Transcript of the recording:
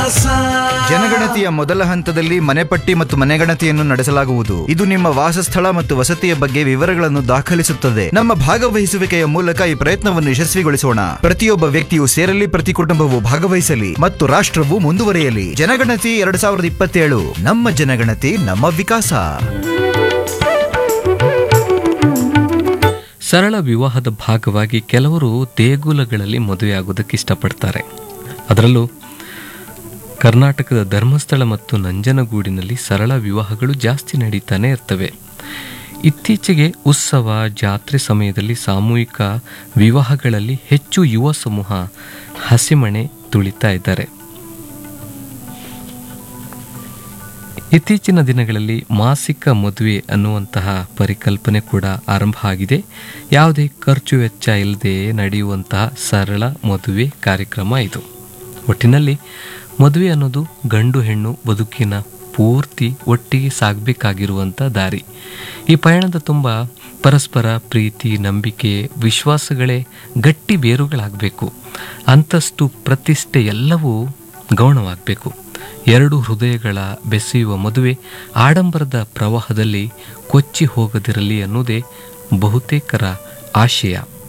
ಜನಗಣತಿಯ ಮೊದಲ ಹಂತದಲ್ಲಿ ಮನೆಪಟ್ಟಿ ಮತ್ತು ಮನೆಗಣತಿಯನ್ನು ನಡೆಸಲಾಗುವುದು ಇದು ನಿಮ್ಮ ವಾಸಸ್ಥಳ ಮತ್ತು ವಸತಿಯ ಬಗ್ಗೆ ವಿವರಗಳನ್ನು ದಾಖಲಿಸುತ್ತದೆ ನಮ್ಮ ಭಾಗವಹಿಸುವಿಕೆಯ ಮೂಲಕ ಈ ಪ್ರಯತ್ನವನ್ನು ಯಶಸ್ವಿಗೊಳಿಸೋಣ ಪ್ರತಿಯೊಬ್ಬ ವ್ಯಕ್ತಿಯು ಸೇರಲಿ ಪ್ರತಿ ಕುಟುಂಬವು ಭಾಗವಹಿಸಲಿ ಮತ್ತು ರಾಷ್ಟ್ರವು ಮುಂದುವರಿಯಲಿ ಜನಗಣತಿ ಎರಡ್ ಸಾವಿರದ ಇಪ್ಪತ್ತೇಳು ನಮ್ಮ ಜನಗಣತಿ ನಮ್ಮ ವಿಕಾಸ ಸರಳ ವಿವಾಹದ ಭಾಗವಾಗಿ ಕೆಲವರು ದೇಗುಲಗಳಲ್ಲಿ ಮದುವೆಯಾಗೋದಕ್ಕೆ ಇಷ್ಟಪಡ್ತಾರೆ ಅದರಲ್ಲೂ ಕರ್ನಾಟಕದ ಧರ್ಮಸ್ಥಳ ಮತ್ತು ನಂಜನಗೂಡಿನಲ್ಲಿ ಸರಳ ವಿವಾಹಗಳು ಜಾಸ್ತಿ ನಡೀತಾನೆ ಇರ್ತವೆ ಇತ್ತೀಚೆಗೆ ಉತ್ಸವ ಜಾತ್ರೆ ಸಮಯದಲ್ಲಿ ಸಾಮೂಹಿಕ ವಿವಾಹಗಳಲ್ಲಿ ಹೆಚ್ಚು ಯುವ ಸಮೂಹ ಹಸಿಮಣೆ ತುಳಿತಾ ಇದ್ದಾರೆ ಇತ್ತೀಚಿನ ದಿನಗಳಲ್ಲಿ ಮಾಸಿಕ ಮದುವೆ ಅನ್ನುವಂತಹ ಪರಿಕಲ್ಪನೆ ಕೂಡ ಆರಂಭ ಆಗಿದೆ ಯಾವುದೇ ಖರ್ಚು ವೆಚ್ಚ ಇಲ್ಲದೆ ನಡೆಯುವಂತಹ ಸರಳ ಮದುವೆ ಕಾರ್ಯಕ್ರಮ ಇದು ಒಟ್ಟಿನಲ್ಲಿ ಮದುವೆ ಅನ್ನೋದು ಗಂಡು ಹೆಣ್ಣು ಬದುಕಿನ ಪೂರ್ತಿ ಒಟ್ಟಿಗೆ ಸಾಗಬೇಕಾಗಿರುವಂಥ ದಾರಿ ಈ ಪಯಣದ ತುಂಬ ಪರಸ್ಪರ ಪ್ರೀತಿ ನಂಬಿಕೆ ವಿಶ್ವಾಸಗಳೇ ಗಟ್ಟಿ ಬೇರುಗಳಾಗಬೇಕು ಅಂತಸ್ತು ಪ್ರತಿಷ್ಠೆ ಎಲ್ಲವೂ ಗೌಣವಾಗಬೇಕು ಎರಡು ಹೃದಯಗಳ ಬೆಸೆಯುವ ಮದುವೆ ಆಡಂಬರದ ಪ್ರವಾಹದಲ್ಲಿ ಕೊಚ್ಚಿ ಹೋಗದಿರಲಿ ಅನ್ನೋದೇ ಬಹುತೇಕರ ಆಶಯ